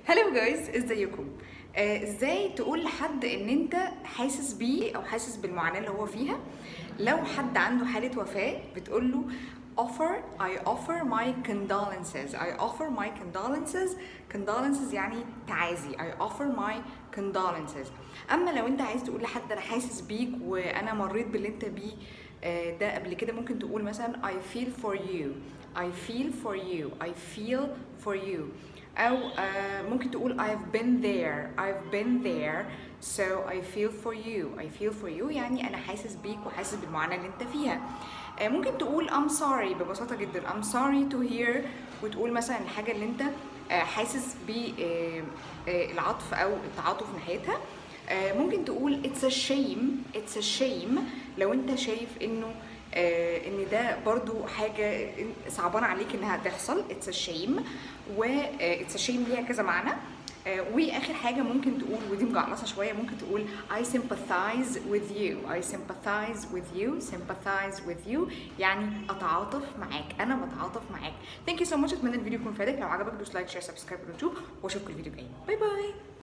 هلو جايز ازيكم آه، ازاي تقول لحد ان انت حاسس بيه او حاسس بالمعاناه اللي هو فيها لو حد عنده حاله وفاه بتقول له offer I offer my condolences I offer my condolences condolences يعني تعازي I offer my condolences اما لو انت عايز تقول لحد انا حاسس بيك وانا مريت باللي انت بيه آه، ده قبل كده ممكن تقول مثلا I feel for you I feel for you I feel for you أو آه، ممكن تقول I've been there I've been there so I feel for you I feel for you يعني أنا حاسس بيك وحاسس بالمعاناة اللي أنت فيها آه، ممكن تقول I'm sorry ببساطة جدا I'm sorry to hear وتقول مثلا الحاجة اللي أنت آه، حاسس بالعطف أو التعاطف ناحيتها آه، ممكن تقول it's a shame it's a shame لو أنت شايف إنه آه، ان ده برضو حاجه صعبانه عليك انها تحصل اتس ا شيم و اتس ا شيم ليها كذا معنى آه، واخر حاجه ممكن تقول ودي مجعلصه شويه ممكن تقول I sympathize with you I sympathize with you sympathize with you يعني اتعاطف معاك انا بتعاطف معاك ثانك يو سو ماتش اتمنى الفيديو يكون فادك لو عجبك دوس لايك شير سبسكرايب يوتيوب واشوفكم الفيديو الجاي باي باي